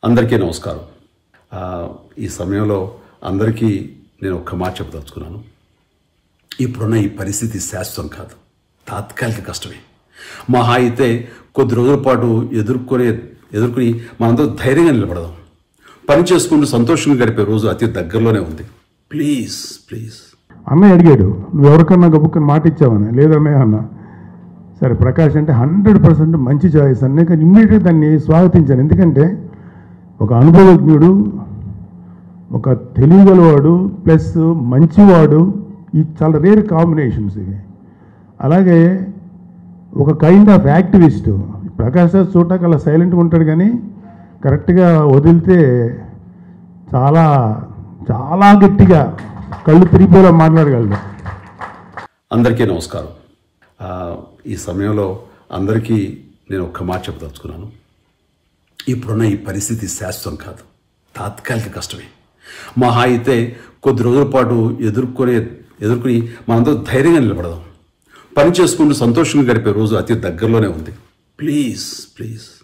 అందరికీ నమస్కారం ఆ, ఈ సమయంలో అందరికీ నేను ఒక్క మాట చెప్పదలుచుకున్నాను ఇప్పుడున్న ఈ పరిస్థితి శాశ్వతం కాదు తాత్కాలిక కష్టమే మహా అయితే కొద్ది రోజుల పాటు ఎదుర్కొనే ఎదుర్కొని మనందరూ ధైర్యంగా నిలబడదాం పని చేసుకుంటూ సంతోషంగా గడిపే రోజు అతి దగ్గరలోనే ఉంది ప్లీజ్ ప్లీజ్ అన్నయ్య అడిగాడు నువ్వు ఎవరికన్నా గబుక్కని మాట ఇచ్చావని లేదన్నయ్య అన్న సరే ప్రకాష్ అంటే హండ్రెడ్ పర్సెంట్ మంచి చాయిస్ అన్న కానీ ఇమ్మీడియట్గా దాన్ని స్వాగతించాను ఎందుకంటే ఒక అనుభవజ్ఞుడు ఒక తెలివిగలవాడు ప్లస్ మంచివాడు ఈ చాలా రేర్ కాంబినేషన్స్ ఇవి అలాగే ఒక kind of activist Prakash Raj చూడటానికి అలా సైలెంట్గా ఉంటాడు కానీ కరెక్ట్గా వదిలితే చాలా చాలా గట్టిగా కళ్ళు తిరిగిపోయేలా మాట్లాడగలడు అందరికీ నమస్కారం ఆ, ఈ సమయంలో అందరికీ నేను ఒక్క మాట చెప్పదలుచుకున్నాను ఇప్పుడున్న ఈ పరిస్థితి శాశ్వతం కాదు తాత్కాలిక కష్టమే మహా అయితే కొద్ది రోజుల పాటు ఎదుర్కొనే ఎదుర్కొని మనందరూ ధైర్యంగా నిలబడదాం పని చేసుకుంటూ సంతోషంగా గడిపే రోజు అతి దగ్గరలోనే ఉంది ప్లీజ్ ప్లీజ్